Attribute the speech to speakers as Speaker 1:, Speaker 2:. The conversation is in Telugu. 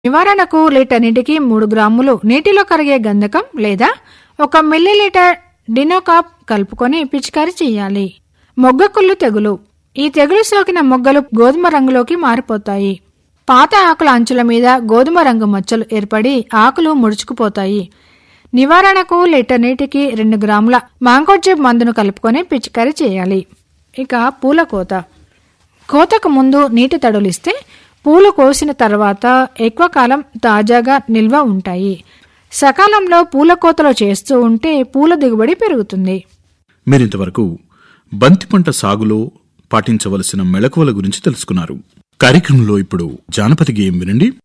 Speaker 1: నివారణకు లీటర్ నీటికి మూడు గ్రాములు నీటిలో కరిగే గంధకం లేదా ఒక మిల్లీలీటర్ డినోకాప్ కలుపుకొని పిచికారీ చేయాలి మొగ్గకుళ్ళు తెగులు ఈ తెగులు సోకిన మొగ్గలు గోధుమ రంగులోకి మారిపోతాయి పాత ఆకుల అంచుల మీద గోధుమ రంగు మచ్చలు ఏర్పడి ఆకులు ముడుచుకుపోతాయి నివారణకు లీటర్ నీటికి రెండు గ్రాముల మాంకోజెబ్ మందును కలుపుకొని పిచికారీ చేయాలి ఇక పూల కోత కోతకు ముందు నీటి తడులిస్తే పూలు కోసిన తర్వాత ఎక్కువ కాలం తాజాగా నిల్వ ఉంటాయి సకాలంలో పూల కోతలు చేస్తూ ఉంటే పూల దిగుబడి పెరుగుతుంది
Speaker 2: మీరింతవరకు బంతి పంట సాగులో పాటించవలసిన మెళకువల గురించి తెలుసుకున్నారు కార్యక్రమంలో ఇప్పుడు జానపద గేయం వినండి